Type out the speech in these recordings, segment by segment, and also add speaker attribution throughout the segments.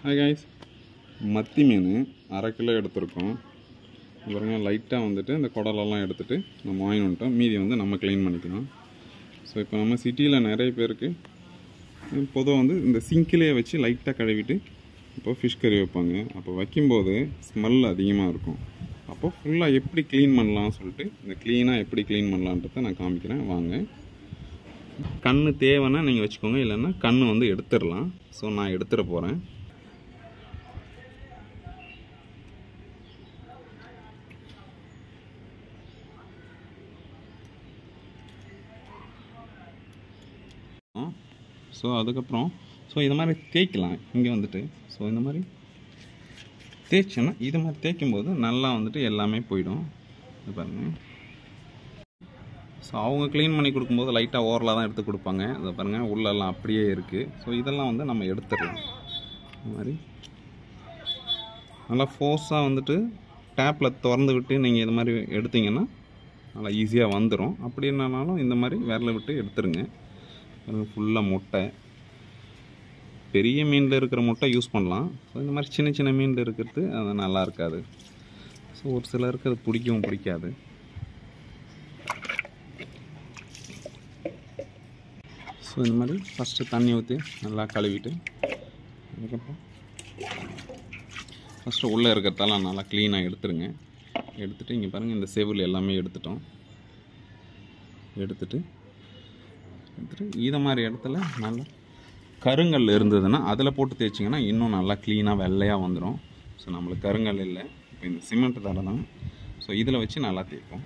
Speaker 1: hi guys மத்தி மீன் அரை kilo எடுத்திருக்கோம் பாருங்க லைட்டாக வந்துட்டு இந்த குடலெல்லாம் எடுத்துட்டு நம்ம வாங்கி வந்துட்டோம் மீதி வந்து நம்ம க்ளீன் பண்ணிக்கலாம் ஸோ இப்போ நம்ம சிட்டியில் நிறைய பேருக்கு பொதுவாக வந்து இந்த சிங்கிலேயே வச்சு லைட்டாக கழுவிட்டு இப்போ ஃபிஷ் கறி வைப்பாங்க அப்போ வைக்கும்போது ஸ்மெல் அதிகமாக இருக்கும் அப்போ ஃபுல்லாக எப்படி க்ளீன் பண்ணலாம்னு சொல்லிட்டு இந்த க்ளீனாக எப்படி க்ளீன் பண்ணலான்றதை நான் காமிக்கிறேன் வாங்க கண்ணு தேவைன்னா நீங்கள் வச்சுக்கோங்க இல்லைன்னா கண்ணு வந்து எடுத்துடலாம் ஸோ நான் எடுத்துட போகிறேன் ஸோ அதுக்கப்புறம் ஸோ இது மாதிரி தேய்க்கலாம் இங்கே வந்துட்டு ஸோ இந்த மாதிரி தேய்ச்சோன்னா இது மாதிரி தேய்க்கும் போது நல்லா வந்துட்டு எல்லாமே போயிடும் இது பாருங்க ஸோ அவங்க க்ளீன் பண்ணி கொடுக்கும்போது லைட்டாக ஓரலாக தான் எடுத்து கொடுப்பாங்க இதை பாருங்கள் உள்ளெல்லாம் அப்படியே இருக்குது ஸோ இதெல்லாம் வந்து நம்ம எடுத்துடலாம் இந்த மாதிரி நல்லா ஃபோர்ஸாக வந்துட்டு டேப்பில் திறந்து விட்டு நீங்கள் இது மாதிரி எடுத்தீங்கன்னா நல்லா ஈஸியாக வந்துடும் அப்படி என்னன்னாலும் இந்த மாதிரி விரல விட்டு எடுத்துருங்க ஃபுல்லாக முட்டை பெரிய மீனில் இருக்கிற முட்டை யூஸ் பண்ணலாம் ஸோ இந்த மாதிரி சின்ன சின்ன மீனில் இருக்கிறது அது நல்லா இருக்காது ஸோ ஒரு சிலருக்கு அது பிடிக்கவும் பிடிக்காது ஸோ இந்த மாதிரி ஃபஸ்ட்டு தண்ணி ஊற்றி நல்லா கழுவிட்டு அதுக்கப்புறம் ஃபஸ்ட்டு உள்ளே இருக்கிறதெல்லாம் நல்லா க்ளீனாக எடுத்துருங்க எடுத்துகிட்டு இங்கே பாருங்கள் இந்த செவில் எல்லாமே எடுத்துட்டோம் எடுத்துட்டு எடுத்துட்டு இதை மாதிரி இடத்துல நல்லா கருங்கல் இருந்ததுன்னா அதில் போட்டு தேய்ச்சிங்கன்னா இன்னும் நல்லா க்ளீனாக வெள்ளையாக வந்துடும் ஸோ நம்மளுக்கு கருங்கல் இல்லை இப்போ இந்த சிமெண்ட் தடை தான் ஸோ இதில் வச்சு நல்லா தேய்ப்போம்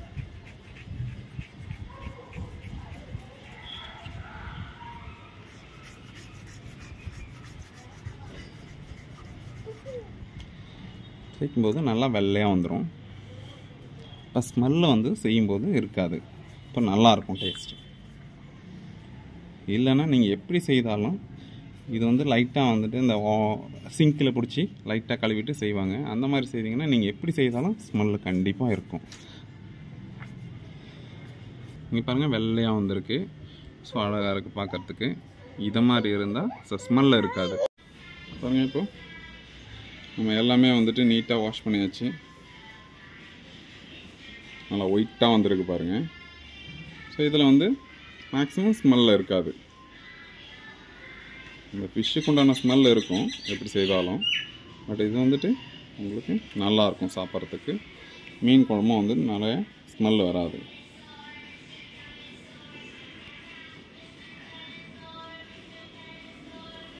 Speaker 1: தேய்க்கும்போது நல்லா வெள்ளையாக வந்துடும் இப்போ ஸ்மெல்லு வந்து செய்யும்போது இருக்காது இப்போ நல்லாயிருக்கும் டேஸ்ட்டு இல்லைன்னா நீங்கள் எப்படி செய்தாலும் இது வந்து லைட்டாக வந்துட்டு இந்த சிங்கில் பிடிச்சி லைட்டாக கழுவிட்டு செய்வாங்க அந்த மாதிரி செய்தீங்கன்னா நீங்கள் எப்படி செய்தாலும் ஸ்மெல்லு கண்டிப்பாக இருக்கும் இங்கே பாருங்கள் வெள்ளையாக வந்திருக்கு ஸோ அழகாக இருக்குது பார்க்குறதுக்கு இதை மாதிரி இருந்தால் ஸோ ஸ்மெல்ல இருக்காது பாருங்கள் இப்போ நம்ம எல்லாமே வந்துட்டு நீட்டாக வாஷ் பண்ணியாச்சு நல்லா ஒயிட்டாக வந்திருக்கு பாருங்கள் ஸோ இதில் வந்து மேக்ஸிமம் ஸ்மெல்ல இருக்காது இந்த ஃபிஷ்ஷுக்கு உண்டான ஸ்மெல் இருக்கும் எப்படி செய்தாலும் பட் இது வந்துட்டு உங்களுக்கு நல்லாயிருக்கும் சாப்பிட்றதுக்கு மீன் குழம்பும் வந்து நிறைய ஸ்மெல் வராது